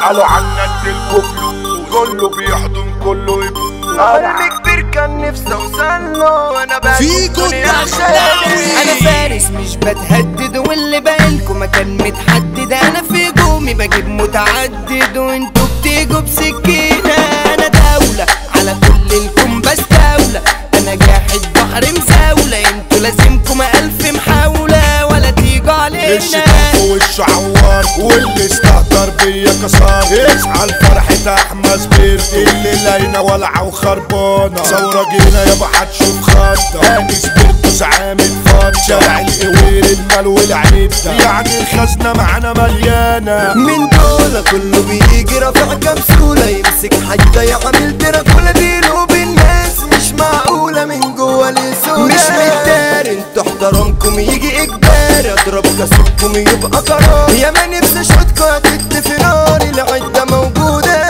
اسألوا عنا اديلكوا فلوس كله بيحضن كله يبوس حلم كبير كان نفسي اوصل له انا بقى فيكو الدخلاوي. انا فارس مش بتهدد واللي باقيلكوا مكان متحدد انا في هجومي بجيب متعدد وانتوا بتيجوا بسكينة انا دولة على كل الكون بستولة انا جاحد بحر مزاولة انتوا لازمكم الف محاولة ولا تيجوا علينا الشيطان في وشه عوار واللي استهتر بيا كسار اصحى لفرحة احمد بيرت اللي لاينة ولعة وخربانة ثورة جينا يابا هتشوف خطة انس بيرتوس عامل فات شارع القوير المال والعدة يعني الخزنة معانا مليانة من دول كله بيجي رافع كبسولة يمسك حاجة يعمل تراكولة بينه وبين الناس مش معقولة من جوه لسونا مش مدار انتوا احترامكم يجي اجبار اضرب كسبكم يبقى قرار يا ما نفسي اشوطكوا هتت في نار العدة موجودة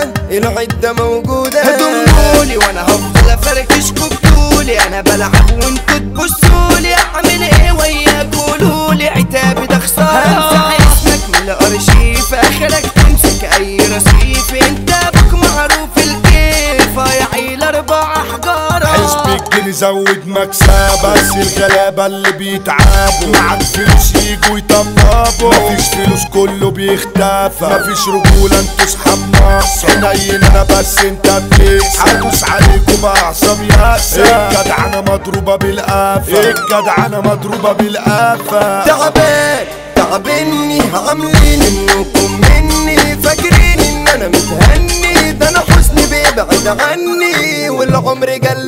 العدة موجودة هدمولي وانا هفضل افركشكوا بطولي انا بلعب وانتوا تبصولي اعمل ايه وياك قولولي عتابي ده خسارة هنسى اسمك من الارشيف اخرك تمسك اي رصيف انت ابوك معروف الكيف يا عيل اربع احجار حزب الجنيه زود مكسب بس الغلابة اللي بيتعبوا معاك فلوس يجوا يطبطبوا مفيش فلوس كله بيختفى مفيش رجولة انتوا صحاب ناقصة حنين انا بس انت بتكسب هدوس عليكم باعصاب ياسة الجدعنة مضروبة بالقفا الجدعنة مضروبة بالقفا تعبان تعبني عاملين انكم مني فاكرين ان انا متهني ده انا حزني بيبعد عني والعمر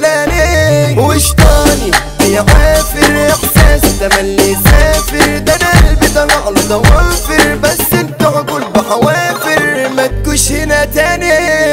جلاني وشطاني بيعافر احساس ده ملي سافر ده انا قلبي طلع له ضوافر بس انتوا عقول بحوافر ما تجوش هنا تاني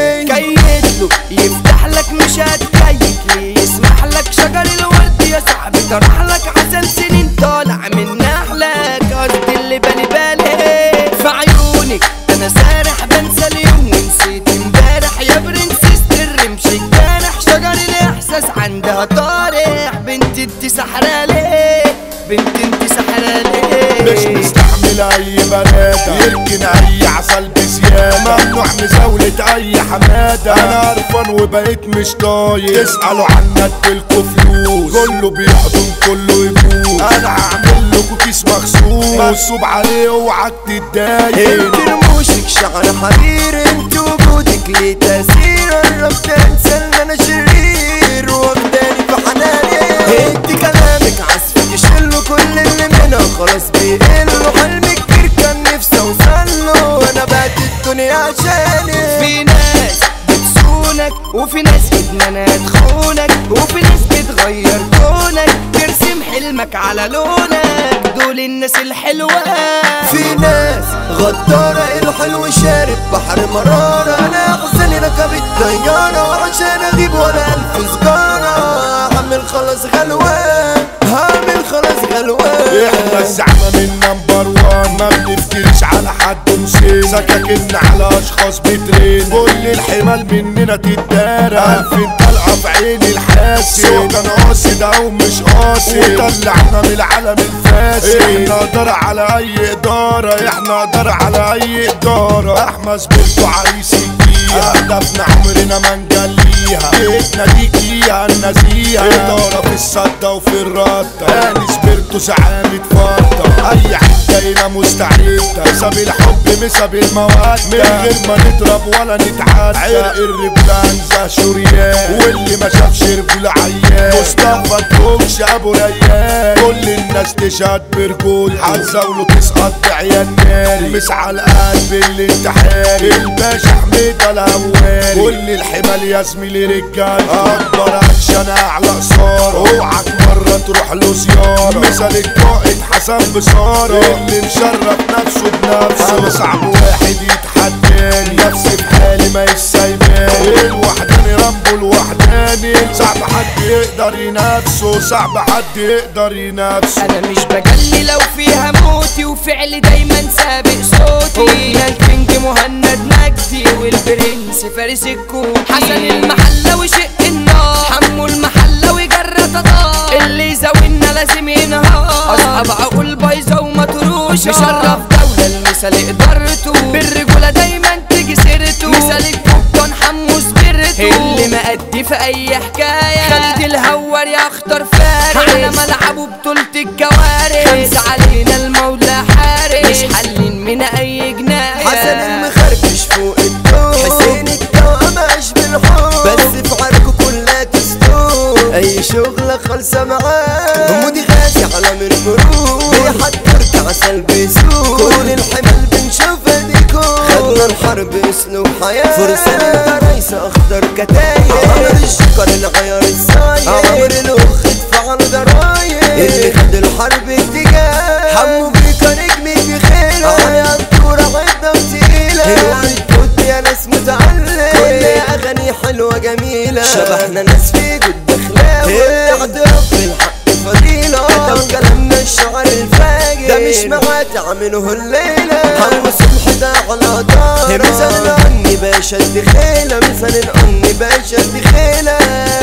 كيد له يفتح لك مش هتكيد ليه يسمح لك شجر الورد يا صاحبي طرح لك عسل سنين طالع من نحلك قصدي اللي بالي بالي في عيونك انا سارح بنسى اليوم ونسيت امبارح يا برنسيس الرمش الجارح شجر الاحساس عندها طارح بنت انت سحرة ليه بنت انت سحرة مش ليه مستحمل اي بنادة يركن اي عسل بزيادة ممنوع مزاولة اي حمادة انا قرفان وبقيت مش طايق تسألوا عنا اديلكوا فلوس كله بيحضن كله يبوس انا هعمل لكوا كيس مخصوص منصوب عليه اوعك تتضايق انت رموشك شعر حرير انت وجودك ليه تأثير قربت انسى ان انا شرير واخداني في حناني انت كلامك عزفك يشيله كل اللي منها خلاص بيقله حلم كبير كان نفسي اوصله وانا بقت الدنيا عشاني في ناس بتسونك وفي ناس ادمانها تخونك وفي ناس بتغير كونك ترسم حلمك على لونك دول الناس الحلوة في ناس غدارة الحلو شارب بحر مرارة انا احسن ركبت طيارة وعشان اجيب ولا الف سجارة هعمل خلاص غلوة هعمل خلاص غلوة احنا الزعمة من نمبر وان ما بنفترش على حد مسير سكاكين على اشخاص بترين كل الحمال مننا تتدارى الفين طلقة في عين الحاسد سوق كان قاصد او مش قاصد وطلعنا من العالم الفاسد احنا قدر على اي ادارة احنا قدر على اي ادارة احمد بنته عريس فيها هدفنا عمرنا ما نجليها بيتنا ديك ليها النزيهة ادارة في الصدة وفي الردة انس بيرتوس عامل فرطة اي حتة هنا مستعدة مساب الحب مساب المواد من غير ما نضرب ولا نتعدى عرق الرجولة انزه شريان واللي ما شافش رجولة عيان مصطفى تفوقش ابو ريان كل الناس تشهد برجول هتزاوله تسقط بعيال ناري مس على القلب اللي انتحاري الباشا حميد الهواري كل الحمال يا زميلي رجال اكبر اكشن اعلى قصار اوعك مرة تروح له زيارة مثال القائد حسن بصارة اللي مشرف نفسه بنفسه انا صعب واحد يتحداني نفسي بحالي ما يسايباني الوحداني رامبو الوحداني صعب حد يقدر ينافسه صعب حد يقدر ينافسه انا مش بجلي لو فيها موتي وفعلي دايما سابق صوتي قلنا الكينج مهند مجدي والبرنس فارس الكوكي حسن المحلة وشق النار حمو المحلة وجرة تطار اللي يزاولنا لازم ينهار اصحاب عقول بايظة ومطروشة مشرف دولة المثال ادارته بالرجولة دايما في اي حكاية خالد الهوار يختار فارس على ملعبه بطولة الكوارث خمسة علينا المولى حارس مش حلين من اي جناية حسن المخربش فوق الدور حسين التوأم عاش بالحب بس في عركه كلها تستور اي شغلة خالصة معاه مودي غازي على من مرور بيحضر عسل بيسوق كل الحمل بنشوفها ديكور خدنا الحرب اسلوب حياة فرسان رئيس اخضر كتايب عمر الشكر العيار السايق عمر الاخ ادفع له ضرايب اللي خد الحرب اتجاه حمو بيكا نجمي بخير على انطورة عدة وتقيلة حلوة الكود يا ناس متعلم كل اغاني حلوة جميلة شبحنا ناس في جد خلاوي اعتراف بالحق فضيلة كتب كلامنا الشعر الفاجر ده مش معاه تعمله الليلة حمو صبح ده على دار مثال العني باشا الدخيلة مثال العني باشا الدخيلة